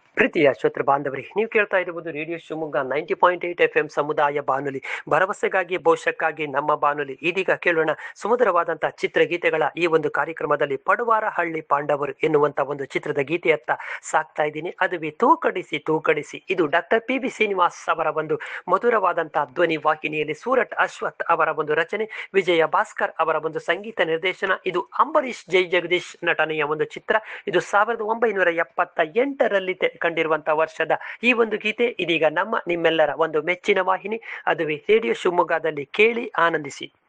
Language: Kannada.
ಪ್ರೀತಿಯ ಶ್ರೋತೃ ಬಾಂಧವರಿ ನೀವು ಕೇಳ್ತಾ ಇರುವುದು radio Shivamogga ninety point eight F M ಸಮುದಾಯ ಬಾನುಲಿ ಭರವಸೆಗಾಗಿ ಭವಿಷ್ಯಕ್ಕಾಗಿ ನಮ್ಮ ಬಾನುಲಿ ಇದೀಗ ಕೇಳೋಣ ಸುಮಧುರವಾದಂತಹ ಚಿತ್ರಗೀತೆಗಳ ಈ ಒಂದು ಕಾರ್ಯಕ್ರಮದಲ್ಲಿ ಪಡುವಾರ ಹಳ್ಳಿ ಪಾಂಡವರು ಎನ್ನುವಂತ ಒಂದು ಚಿತ್ರದ ಗೀತೆಯತ್ತ ಸಾಕ್ತಾ ಇದ್ದೀನಿ ಅದುವೇ ತೂಕಡಿಸಿ ತೂಕಡಿಸಿ ಇದು ಡಾಕ್ಟರ್ ಪಿ ಬಿ ಶ್ರೀನಿವಾಸ್ ಅವರ ಒಂದು ಮಧುರವಾದಂತಹ ಧ್ವನಿ ವಾಹಿನಿಯಲ್ಲಿ ಸೂರಟ್ ಅಶ್ವಥ್ ಅವರ ಒಂದು ರಚನೆ ವಿಜಯ ಭಾಸ್ಕರ್ ಅವರ ಒಂದು ಸಂಗೀತ ನಿರ್ದೇಶನ ಇದು ಅಂಬರೀಶ್ ಜೈ ಜಗದೀಶ್ ನಟನೆಯ ಒಂದು ಚಿತ್ರ ಇದು ಸಾವಿರದ ಒಂಬೈನೂರ ಎಪ್ಪತ್ತ ಎಂಟರಲ್ಲಿ ತೆರೆ ಕಂಡಿರುವಂತಹ ವರ್ಷದ ಈ ಒಂದು ಗೀತೆ ಇದೀಗ ನಮ್ಮ ನಿಮ್ಮೆಲ್ಲರ ಒಂದು ಮೆಚ್ಚಿನ ವಾಹಿನಿ ಅದುವೇ ರೇಡಿಯೋ ಶಿವಮೊಗ್ಗದಲ್ಲಿ ಕೇಳಿ ಆನಂದಿಸಿ